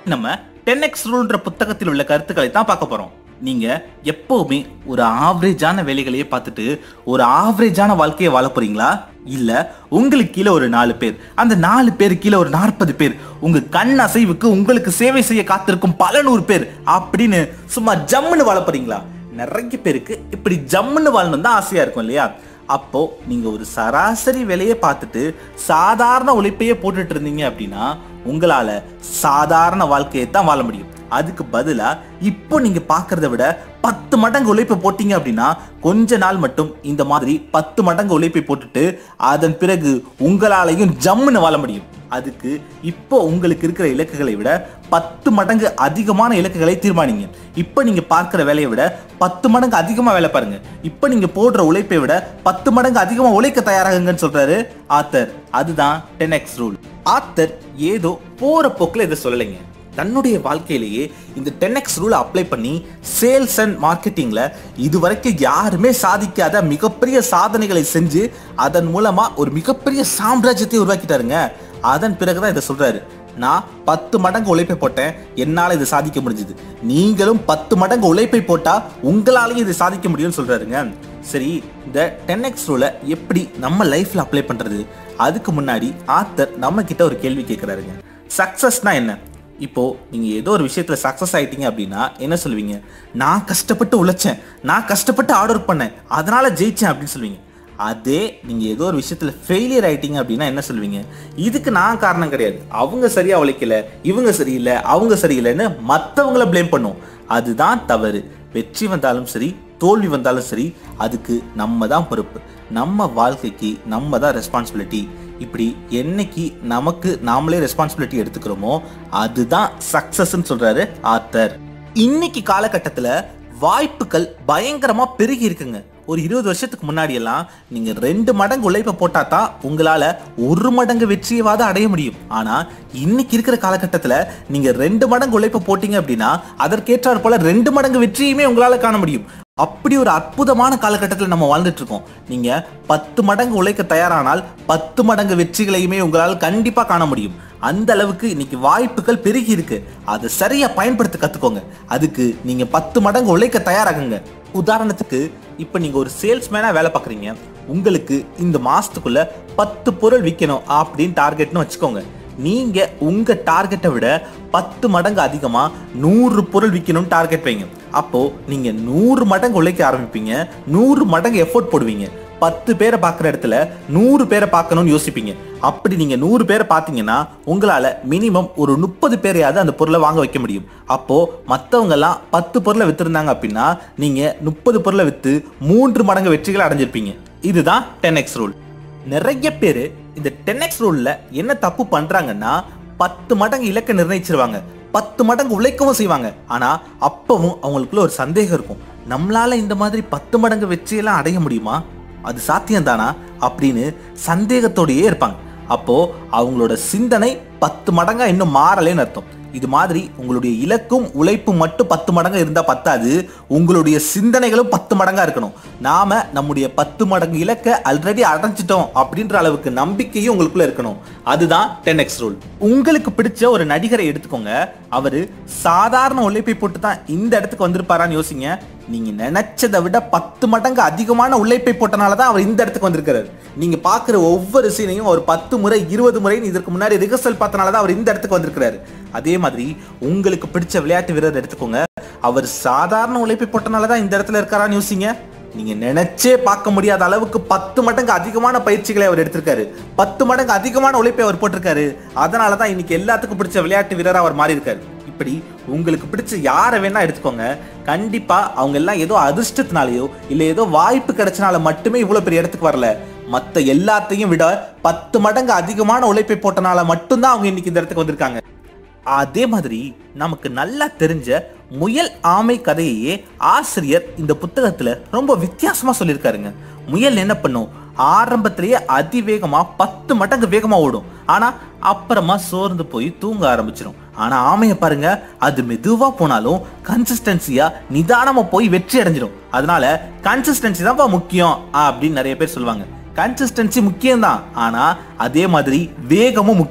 நம்ம ten X ரூல்ன்ற புத்தகத்தில் உள்ள கருத்துக்களை தான் பார்க்க போறோம் நீங்க எப்பவுமே ஒரு ஆவரேஜான வேலைகளையே பார்த்துட்டு ஒரு ஆவரேஜான வாழ்க்கையை வாழ போறீங்களா இல்ல உங்களுக்கு கீழே ஒரு நாலு பேர் அந்த நாலு பேர் கீழே ஒரு நாற்பது பேர் உங்க கண் அசைவுக்கு உங்களுக்கு சேவை செய்ய காத்திருக்கும் பல நூறு பேர் அப்படின்னு சும்மா ஜம்முன்னு வாழ போறீங்களா நிறைய பேருக்கு இப்படி ஜம்முன்னு வாழணும் தான் ஆசையா இருக்கும் இல்லையா அப்போ நீங்க ஒரு சராசரி வேலையை பார்த்துட்டு சாதாரண உழைப்பையே போட்டுட்டு இருந்தீங்க அப்படின்னா உங்களால சாதாரண வாழ்க்கையை தான் வாழ முடியும் அதுக்கு பதிலா இப்போ நீங்க பார்க்கறத விட பத்து மடங்கு உழைப்பை போட்டீங்க அப்படின்னா கொஞ்ச நாள் மட்டும் இந்த மாதிரி பத்து மடங்கு உழைப்பை போட்டுட்டு அதன் பிறகு உங்களாலையும் ஜம்முன்னு வாழ முடியும் அதுக்கு இப்போ உங்களுக்கு இருக்கிற இலக்குகளை விட பத்து மடங்கு அதிகமான இலக்குகளை தீர்மானிங்க இப்போ நீங்க பார்க்கிற வேலையை விட பத்து மடங்கு அதிகமா வேலை பாருங்க இப்போ நீங்க போடுற உழைப்பை விட பத்து மடங்கு அதிகமா உழைக்க தயாராகுங்கன்னு சொல்றாரு ஆத்தர் அதுதான் டென் எக்ஸ் ரூல் ஆத்தர் ஏதோ போற போக்குல இதை சொல்லலைங்க தன்னுடைய வாழ்க்கையிலேயே இந்த டென் எக்ஸ் ரூலை அப்ளை பண்ணி சேல்ஸ் அண்ட் மார்க்கெட்டிங்ல இதுவரைக்கும் யாருமே சாதிக்காத மிகப்பெரிய சாதனைகளை செஞ்சு அதன் மூலமா ஒரு மிகப்பெரிய சாம்ராஜ்யத்தை உருவாக்கிட்டாருங்க அதன் பிறகுதான் இதை சொல்றாரு நான் பத்து மடங்கு உழைப்பை போட்டேன் என்னால இதை சாதிக்க முடிஞ்சது நீங்களும் பத்து மடங்கு உழைப்பை போட்டா உங்களாலையும் இதை சாதிக்க முடியும்னு சொல்றாருங்க சரி இந்த டென் எக்ஸ் ரூலை எப்படி நம்ம லைஃப்ல அப்ளை பண்றது அதுக்கு முன்னாடி ஆத்தர் நம்ம கிட்ட ஒரு கேள்வி கேட்கிறாருங்க சக்சஸ்னா என்ன இப்போ நீங்க ஏதோ ஒரு விஷயத்துல சக்சஸ் ஆயிட்டீங்க அப்படின்னா என்ன சொல்லுவீங்க நான் கஷ்டப்பட்டு உழைச்சேன் நான் கஷ்டப்பட்டு ஆர்டர் பண்ணேன் அதனால ஜெயிச்சேன் அப்படின்னு சொல்லுவீங்க அதே நீங்க ஏதோ ஒரு விஷயத்துல ஃபெயிலியர் ஆயிட்டீங்க அப்படின்னா என்ன சொல்லுவீங்க இதுக்கு நான் காரணம் கிடையாது அவங்க சரியா உழைக்கல இவங்க சரியில்லை அவங்க சரியில்லைன்னு மத்தவங்கள ப்ளேம் பண்ணும் அதுதான் தவறு வெற்றி வந்தாலும் சரி தோல்வி வந்தாலும் சரி அதுக்கு நம்ம தான் பொறுப்பு நம்ம வாழ்க்கைக்கு நம்ம தான் ரெஸ்பான்சிபிலிட்டி இப்படி என்னைக்கு நமக்கு நாமளே ரெஸ்பான்சிபிலிட்டி எடுத்துக்கிறோமோ அதுதான் சக்சஸ்ன்னு சொல்றாரு ஆத்தர் இன்னைக்கு காலகட்டத்துல வாய்ப்புகள் பயங்கரமா பெருகி இருக்குங்க ஒரு இருபது வருஷத்துக்கு முன்னாடி எல்லாம் நீங்க ரெண்டு மடங்கு உழைப்பை போட்டா தான் உங்களால ஒரு மடங்கு வெற்றியவாத அடைய முடியும் ஆனா இன்னைக்கு இருக்கிற காலகட்டத்துல நீங்க ரெண்டு மடங்கு உழைப்பை போட்டீங்க அப்படின்னா அதற்கேற்றாற் போல ரெண்டு மடங்கு வெற்றியுமே உங்களால காண முடியும் அப்படி ஒரு அற்புதமான காலகட்டத்தில் நம்ம வாழ்ந்துட்டு இருக்கோம் நீங்க பத்து மடங்கு உழைக்க தயாரானால் பத்து மடங்கு வெற்றிகளையுமே உங்களால் கண்டிப்பா காண முடியும் அந்த அளவுக்கு இன்னைக்கு வாய்ப்புகள் பெருகி இருக்கு அதை சரியா பயன்படுத்த கத்துக்கோங்க அதுக்கு நீங்க பத்து மடங்கு உழைக்க தயாராகுங்க உதாரணத்துக்கு இப்போ நீங்க ஒரு சேல்ஸ்மேனா வேலை பார்க்குறீங்க உங்களுக்கு இந்த மாசத்துக்குள்ள பத்து பொருள் விற்கணும் அப்படின்னு டார்கெட்னு வச்சுக்கோங்க நீங்க உங்க டார்கெட்டை விட பத்து மடங்கு அதிகமா நூறு பொருள் விற்கணும்னு டார்கெட் வைங்க அப்போ நீங்க நூறு மடங்கு உழைக்க ஆரம்பிப்பீங்க நூறு மடங்கு எஃபோர்ட் போடுவீங்க பத்து பேரை பார்க்குற இடத்துல நூறு பேரை பார்க்கணும்னு யோசிப்பீங்க அப்படி நீங்க நூறு பேரை பார்த்தீங்கன்னா உங்களால மினிமம் ஒரு முப்பது பேரையாவது அந்த பொருளை வாங்க வைக்க முடியும் அப்போ மற்றவங்க எல்லாம் பத்து பொருளை வித்திருந்தாங்க அப்படின்னா நீங்க முப்பது பொருளை வித்து மூன்று மடங்கு வெற்றிகளை அடைஞ்சிருப்பீங்க இதுதான் டென் எக்ஸ் ரூல் நிறைய பேர் இந்த டென் எக்ஸ் ரூல்ல என்ன தப்பு பண்றாங்கன்னா பத்து மடங்கு இலக்கை நிர்ணயிச்சிருவாங்க பத்து மடங்கு உழைக்கவும் செய்வாங்க ஆனா அப்பவும் அவங்களுக்குள்ள ஒரு சந்தேகம் இருக்கும் நம்மளால இந்த மாதிரி பத்து மடங்கு வெற்றியெல்லாம் அடைய முடியுமா அது சாத்தியம்தானா அப்படின்னு சந்தேகத்தோடயே இருப்பாங்க அப்போ அவங்களோட சிந்தனை பத்து மடங்கா இன்னும் மாறலேன்னு அர்த்தம் இது மாதிரி உங்களுடைய இலக்கும் உழைப்பும் மட்டும் பத்து மடங்கா இருந்தா பத்தாது உங்களுடைய சிந்தனைகளும் பத்து மடங்கா இருக்கணும் நாம நம்முடைய பத்து மடங்கு இலக்கை ஆல்ரெடி அடைஞ்சிட்டோம் அப்படின்ற அளவுக்கு நம்பிக்கையும் உங்களுக்குள்ள இருக்கணும் அதுதான் டென் எக்ஸ் ரூல் உங்களுக்கு பிடிச்ச ஒரு நடிகரை எடுத்துக்கோங்க அவரு சாதாரண உழைப்பை போட்டு தான் இந்த இடத்துக்கு வந்திருப்பாரான்னு யோசிங்க நீங்க நினைச்சதை விட பத்து மடங்கு அதிகமான உழைப்பை போட்டனால தான் அவர் இந்த இடத்துக்கு வந்திருக்காரு நீங்க பாக்குற ஒவ்வொரு சீனையும் அவர் பத்து முறை இருபது முறை இதற்கு முன்னாடி ரிஹர்சல் பார்த்தனால தான் அவர் இந்த இடத்துக்கு வந்திருக்கிறாரு அதே மாதிரி உங்களுக்கு பிடிச்ச விளையாட்டு வீரர் எடுத்துக்கோங்க அவர் சாதாரண உழைப்பை போட்டனால தான் இந்த இடத்துல இருக்காரான்னு யோசிங்க நீங்க நினைச்சே பார்க்க முடியாத அளவுக்கு பத்து மடங்கு அதிகமான பயிற்சிகளை அவர் எடுத்திருக்காரு பத்து மடங்கு அதிகமான உழைப்பை அவர் போட்டிருக்காரு அதனால தான் இன்னைக்கு எல்லாத்துக்கும் பிடிச்ச விளையாட்டு வீரரா அவர் மாறி இருக்காரு இப்படி உங்களுக்கு பிடிச்ச யாரை வேணா எடுத்துக்கோங்க கண்டிப்பா அவங்க எல்லாம் ஏதோ அதிர்ஷ்டத்தினாலேயோ இல்ல ஏதோ வாய்ப்பு கிடைச்சனால மட்டுமே இவ்வளவு பெரிய இடத்துக்கு வரல மத்த எல்லாத்தையும் விட பத்து மடங்கு அதிகமான உழைப்பை போட்டனால மட்டும்தான் அவங்க இன்னைக்கு இந்த இடத்துக்கு வந்திருக்காங்க அதே மாதிரி நமக்கு நல்லா தெரிஞ்ச முயல் ஆமை கதையையே ஆசிரியர் இந்த புத்தகத்துல ரொம்ப வித்தியாசமா சொல்லியிருக்காருங்க முயல் என்ன பண்ணும் ஆரம்பத்திலேயே அதிவேகமா பத்து மடங்கு வேகமா ஓடும் ஆனா அப்புறமா சோர்ந்து போய் தூங்க ஆரம்பிச்சிடும் ஆனா ஆமைய பாருங்க அது மெதுவா போனாலும் கன்சிஸ்டன்சியா நிதானமா போய் வெற்றி அடைஞ்சிடும் அதனால கன்சிஸ்டன்சி தான்ப்பா முக்கியம் அப்படின்னு நிறைய பேர் சொல்லுவாங்க கன்சிஸ்டன்சி முக்கியம்தான் ஆனா அதே மாதிரி வேகமும் முக்கியம்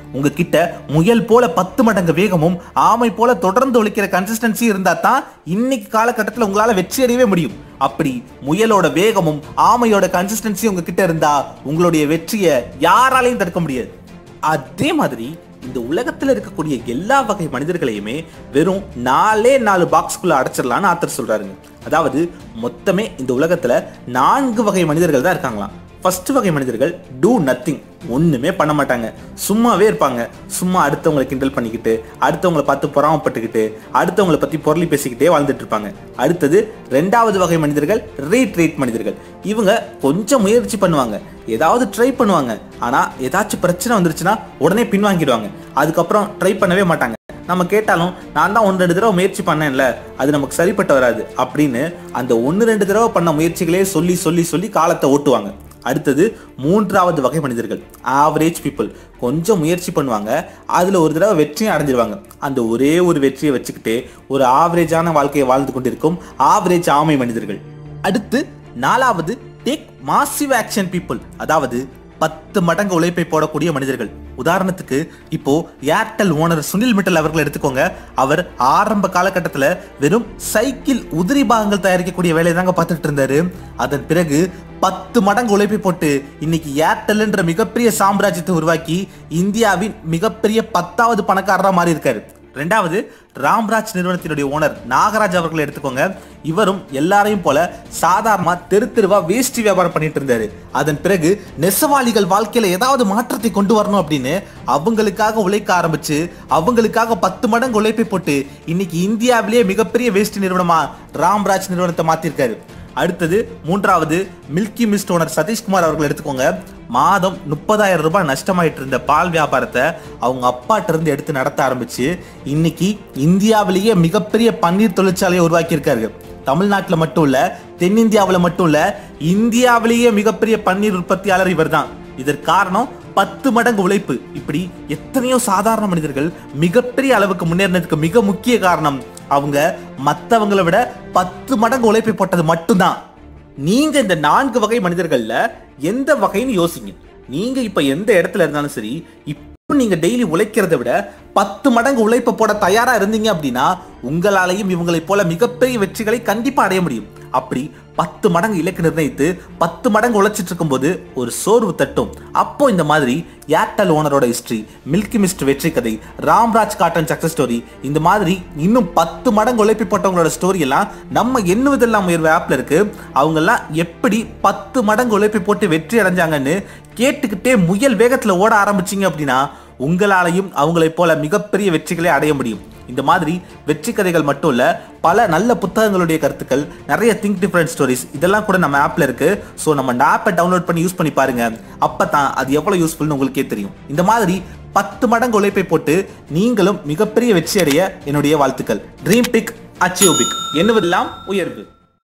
உங்ககிட்ட முயல் போல பத்து மடங்கு வேகமும் ஆமை போல தொடர்ந்து ஒழிக்கிற கன்சிஸ்டன்சி இருந்தா தான் இன்னைக்கு காலகட்டத்தில் உங்களால வெற்றி அடையவே முடியும் அப்படி முயலோட வேகமும் ஆமையோட கன்சிஸ்டன்சி உங்ககிட்ட இருந்தா உங்களுடைய வெற்றியை யாராலையும் தடுக்க முடியாது அதே மாதிரி இந்த உலகத்துல இருக்கக்கூடிய எல்லா வகை மனிதர்களையுமே வெறும் நாலே நாலு பாக்ஸ்குள்ள அடைச்சிடலாம்னு ஆத்தர் சொல்றாருங்க அதாவது மொத்தமே இந்த உலகத்துல நான்கு வகை மனிதர்கள் தான் இருக்காங்களாம் ஃபர்ஸ்ட் வகை மனிதர்கள் டூ நத்திங் ஒண்ணுமே பண்ண மாட்டாங்க சும்மாவே இருப்பாங்க சும்மா அடுத்தவங்களை கிண்டல் பண்ணிக்கிட்டு அடுத்தவங்களை பார்த்து பொறாமப்பட்டுக்கிட்டு அடுத்தவங்களை பத்தி பொருளி பேசிக்கிட்டே வாழ்ந்துட்டு இருப்பாங்க அடுத்தது ரெண்டாவது வகை மனிதர்கள் ரீட்ரீட் மனிதர்கள் இவங்க கொஞ்சம் முயற்சி பண்ணுவாங்க ஏதாவது ட்ரை பண்ணுவாங்க ஆனா ஏதாச்சும் பிரச்சனை வந்துருச்சுன்னா உடனே பின்வாங்கிடுவாங்க அதுக்கப்புறம் ட்ரை பண்ணவே மாட்டாங்க நம்ம கேட்டாலும் நான் தான் ஒன்று ரெண்டு தடவை முயற்சி பண்ணேன்ல அது நமக்கு சரிப்பட்டு வராது அப்படின்னு அந்த ஒன்று ரெண்டு தடவை பண்ண முயற்சிகளே சொல்லி சொல்லி சொல்லி காலத்தை ஓட்டுவாங்க அடுத்தது மூன்றாவது வகை மனிதர்கள் ஆவரேஜ் பீப்புள் கொஞ்சம் முயற்சி பண்ணுவாங்க அதில் ஒரு தடவை வெற்றியும் அடைஞ்சிருவாங்க அந்த ஒரே ஒரு வெற்றியை வச்சுக்கிட்டே ஒரு ஆவரேஜான வாழ்க்கையை வாழ்ந்து கொண்டிருக்கும் ஆவரேஜ் ஆமை மனிதர்கள் அடுத்து நாலாவது டேக் மாசிவ் ஆக்ஷன் பீப்புள் அதாவது பத்து மடங்கு உழைப்பை போடக்கூடிய மனிதர்கள் உதாரணத்துக்கு இப்போ ஏர்டெல் ஓனர் சுனில் மிட்டல் அவர்கள் எடுத்துக்கோங்க அவர் ஆரம்ப காலகட்டத்தில் வெறும் சைக்கிள் உதிரி பாகங்கள் தயாரிக்கக்கூடிய வேலையை தாங்க பார்த்துட்டு இருந்தாரு அதன் பிறகு பத்து மடங்கு உழைப்பை போட்டு இன்னைக்கு ஏர்டெல்ன்ற மிகப்பெரிய சாம்ராஜ்யத்தை உருவாக்கி இந்தியாவின் மிகப்பெரிய பத்தாவது பணக்காரரா மாறி இருக்காரு ரெண்டாவது ராம்ராஜ் நிறுவனத்தினுடைய ஓனர் நாகராஜ் அவர்களை எடுத்துக்கோங்க இவரும் எல்லாரையும் போல சாதாரணமா தெரு தெருவா வேஷ்டி வியாபாரம் பண்ணிட்டு இருந்தாரு அதன் பிறகு நெசவாளிகள் வாழ்க்கையில ஏதாவது மாற்றத்தை கொண்டு வரணும் அப்படின்னு அவங்களுக்காக உழைக்க ஆரம்பிச்சு அவங்களுக்காக பத்து மடங்கு உழைப்பை போட்டு இன்னைக்கு இந்தியாவிலேயே மிகப்பெரிய வேஷ்டி நிறுவனமா ராம்ராஜ் நிறுவனத்தை மாத்திருக்காரு அடுத்தது மூன்றாவது மில்கி மிஸ்ட் ஓனர் சதீஷ்குமார் அவர்கள் எடுத்துக்கோங்க மாதம் முப்பதாயிரம் ரூபாய் நஷ்டமாயிட்டு இருந்த பால் வியாபாரத்தை அவங்க அப்பாட்ட இருந்து எடுத்து நடத்த ஆரம்பிச்சு இன்னைக்கு இந்தியாவிலேயே மிகப்பெரிய பன்னீர் தொழிற்சாலையை உருவாக்கியிருக்காரு தமிழ்நாட்டில் மட்டும் இல்ல தென்னிந்தியாவில் மட்டும் இல்ல இந்தியாவிலேயே மிகப்பெரிய பன்னீர் உற்பத்தியாளர் இவர்தான் இதற்கு காரணம் பத்து மடங்கு உழைப்பு இப்படி எத்தனையோ சாதாரண மனிதர்கள் மிகப்பெரிய அளவுக்கு முன்னேறினதுக்கு மிக முக்கிய காரணம் அவங்க மத்தவங்களை விட பத்து மடங்கு உழைப்பை போட்டது மட்டும்தான் நீங்க இந்த நான்கு வகை மனிதர்கள்ல எந்த வகைன்னு யோசிங்க நீங்க இப்ப எந்த இடத்துல இருந்தாலும் சரி இப்போ நீங்க டெய்லி உழைக்கிறத விட பத்து மடங்கு உழைப்பை போட தயாரா இருந்தீங்க அப்படின்னா உங்களாலையும் இவங்களைப் போல மிகப்பெரிய வெற்றிகளை கண்டிப்பா அடைய முடியும் அப்படி பத்து மடங்கு இலக்கு நிர்ணயித்து பத்து மடங்கு உழைச்சிட்டு இருக்கும்போது ஒரு சோர்வு தட்டும் அப்போ இந்த மாதிரி ஏர்டெல் ஓனரோட ஹிஸ்டரி மில்கி மிஸ்ட் வெற்றி கதை ராம்ராஜ் காட்டன் சக்சஸ் ஸ்டோரி இந்த மாதிரி இன்னும் பத்து மடங்கு உழைப்பி போட்டவங்களோட ஸ்டோரி எல்லாம் நம்ம எண்ணுவதெல்லாம் உயர்வு ஆப்ல இருக்கு அவங்க எல்லாம் எப்படி பத்து மடங்கு உழைப்பை போட்டு வெற்றி அடைஞ்சாங்கன்னு கேட்டுக்கிட்டே முயல் வேகத்துல ஓட ஆரம்பிச்சீங்க அப்படின்னா உங்களாலையும் அவங்களைப் போல மிகப்பெரிய வெற்றிகளை அடைய முடியும் இந்த மாதிரி வெற்றி கதைகள் மட்டும் இல்ல பல நல்ல புத்தகங்களுடைய கருத்துக்கள் நிறைய திங்க் டிஃபரண்ட் ஸ்டோரிஸ் இதெல்லாம் கூட நம்ம ஆப்ல இருக்கு ஸோ நம்ம இந்த ஆப்பை டவுன்லோட் பண்ணி யூஸ் பண்ணி பாருங்க அப்பதான் அது எவ்வளவு யூஸ்ஃபுல்னு உங்களுக்கே தெரியும் இந்த மாதிரி பத்து மடங்கு உழைப்பை போட்டு நீங்களும் மிகப்பெரிய வெற்றி அடைய என்னுடைய வாழ்த்துக்கள் ட்ரீம் பிக் அச்சீவ் பிக் என்னுவதெல்லாம் உயர்வு